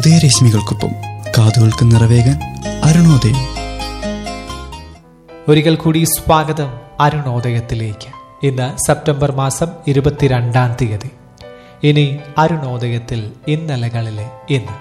ഉദയരശ്മികൾക്കൊപ്പം കാതുകൾക്ക് നിറവേകാൻ അരുണോദയം ഒരിക്കൽ കൂടി സ്വാഗതം അരുണോദയത്തിലേക്ക് ഇന്ന് സെപ്റ്റംബർ മാസം ഇരുപത്തിരണ്ടാം തീയതി ഇനി അരുണോദയത്തിൽ ഇന്നലകളിലെ ഇന്ന്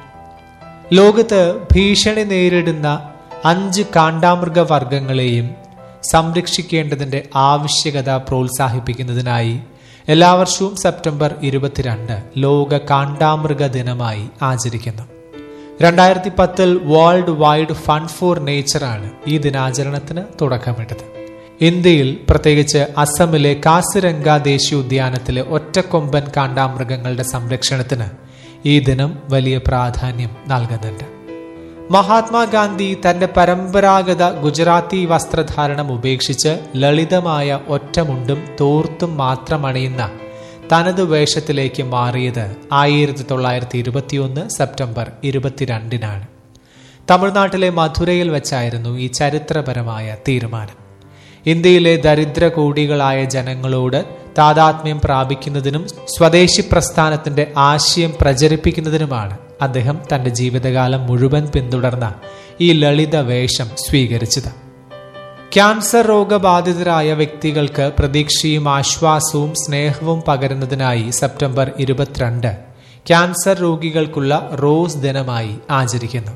ലോകത്ത് ഭീഷണി നേരിടുന്ന അഞ്ച് കാണ്ടാമൃഗ വർഗങ്ങളെയും സംരക്ഷിക്കേണ്ടതിന്റെ ആവശ്യകത പ്രോത്സാഹിപ്പിക്കുന്നതിനായി എല്ലാ വർഷവും സെപ്റ്റംബർ ഇരുപത്തിരണ്ട് ലോക കാണ്ടാമൃഗ ദിനമായി ആചരിക്കുന്നു രണ്ടായിരത്തി പത്തിൽ വേൾഡ് വൈഡ് ഫണ്ട് ഫോർ നേച്ചറാണ് ഈ ദിനാചരണത്തിന് തുടക്കമിട്ടത് ഇന്ത്യയിൽ പ്രത്യേകിച്ച് അസമിലെ കാസിരംഗ ദേശീയോദ്യാനത്തിലെ ഒറ്റക്കൊമ്പൻ കാണ്ടാമൃഗങ്ങളുടെ സംരക്ഷണത്തിന് ഈ ദിനം വലിയ പ്രാധാന്യം നൽകുന്നുണ്ട് മഹാത്മാഗാന്ധി തന്റെ പരമ്പരാഗത ഗുജറാത്തി വസ്ത്രധാരണം ഉപേക്ഷിച്ച് ലളിതമായ ഒറ്റമുണ്ടും തോർത്തും മാത്രം അണിയുന്ന തനത് വേഷത്തിലേക്ക് മാറിയത് ആയിരത്തി തൊള്ളായിരത്തി ഇരുപത്തിയൊന്ന് സെപ്റ്റംബർ ഇരുപത്തിരണ്ടിനാണ് തമിഴ്നാട്ടിലെ മധുരയിൽ വെച്ചായിരുന്നു ഈ ചരിത്രപരമായ തീരുമാനം ഇന്ത്യയിലെ ദരിദ്ര കൂടികളായ ജനങ്ങളോട് താതാത്മ്യം പ്രാപിക്കുന്നതിനും സ്വദേശി പ്രസ്ഥാനത്തിന്റെ ആശയം പ്രചരിപ്പിക്കുന്നതിനുമാണ് അദ്ദേഹം തന്റെ ജീവിതകാലം മുഴുവൻ പിന്തുടർന്ന ഈ ലളിത വേഷം സ്വീകരിച്ചത് ക്യാൻസർ രോഗബാധിതരായ വ്യക്തികൾക്ക് പ്രതീക്ഷയും ആശ്വാസവും സ്നേഹവും പകരുന്നതിനായി സെപ്റ്റംബർ ഇരുപത്തിരണ്ട് ക്യാൻസർ രോഗികൾക്കുള്ള റോസ് ദിനമായി ആചരിക്കുന്നു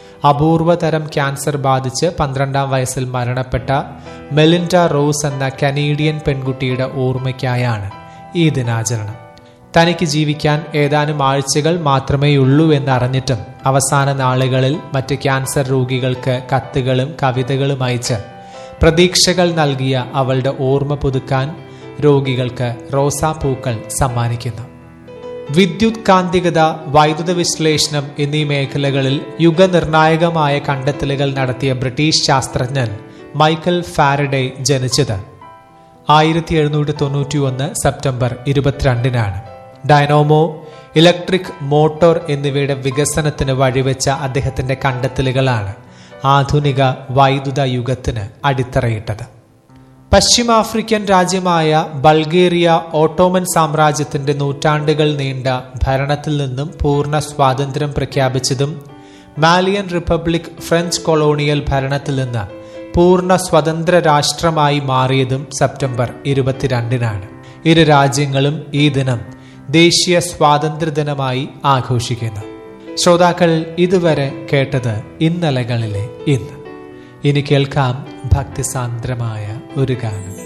അപൂർവതരം ക്യാൻസർ ബാധിച്ച് പന്ത്രണ്ടാം വയസ്സിൽ മരണപ്പെട്ട മെലിൻഡ റോസ് എന്ന കനേഡിയൻ പെൺകുട്ടിയുടെ ഓർമ്മയ്ക്കായാണ് ഈ ദിനാചരണം തനിക്ക് ജീവിക്കാൻ ഏതാനും ആഴ്ചകൾ മാത്രമേയുള്ളൂ എന്നറിഞ്ഞിട്ടും അവസാന നാളുകളിൽ മറ്റ് ക്യാൻസർ രോഗികൾക്ക് കത്തുകളും കവിതകളും അയച്ച് പ്രതീക്ഷകൾ നൽകിയ അവളുടെ ഓർമ്മ പുതുക്കാൻ രോഗികൾക്ക് റോസാപ്പൂക്കൾ സമ്മാനിക്കുന്നു വിദ്യുത് കാന്തികത വൈദ്യുത വിശ്ലേഷണം എന്നീ മേഖലകളിൽ യുഗനിർണായകമായ കണ്ടെത്തലുകൾ നടത്തിയ ബ്രിട്ടീഷ് ശാസ്ത്രജ്ഞൻ മൈക്കൽ ഫാരഡെ ജനിച്ചത് ആയിരത്തി എഴുന്നൂറ്റി തൊണ്ണൂറ്റി ഒന്ന് സെപ്റ്റംബർ ഇരുപത്തിരണ്ടിനാണ് ഡൈനോമോ ഇലക്ട്രിക് മോട്ടോർ എന്നിവയുടെ വികസനത്തിന് വഴിവെച്ച അദ്ദേഹത്തിന്റെ കണ്ടെത്തലുകളാണ് ആധുനിക വൈദ്യുത യുഗത്തിന് അടിത്തറയിട്ടത് പശ്ചിമാഫ്രിക്കൻ രാജ്യമായ ബൾഗേറിയ ഓട്ടോമൻ സാമ്രാജ്യത്തിന്റെ നൂറ്റാണ്ടുകൾ നീണ്ട ഭരണത്തിൽ നിന്നും പൂർണ്ണ സ്വാതന്ത്ര്യം പ്രഖ്യാപിച്ചതും മാലിയൻ റിപ്പബ്ലിക് ഫ്രഞ്ച് കൊളോണിയൽ ഭരണത്തിൽ നിന്ന് പൂർണ്ണ സ്വതന്ത്ര രാഷ്ട്രമായി മാറിയതും സെപ്റ്റംബർ ഇരുപത്തിരണ്ടിനാണ് ഇരു രാജ്യങ്ങളും ഈ ദിനം ദേശീയ സ്വാതന്ത്ര്യ ദിനമായി ആഘോഷിക്കുന്നു ശ്രോതാക്കൾ ഇതുവരെ കേട്ടത് ഇന്നലകളിലെ ഇന്ന് ഇനി കേൾക്കാം ഭക്തിസാന്ദ്രമായ ഒരു ഗാനം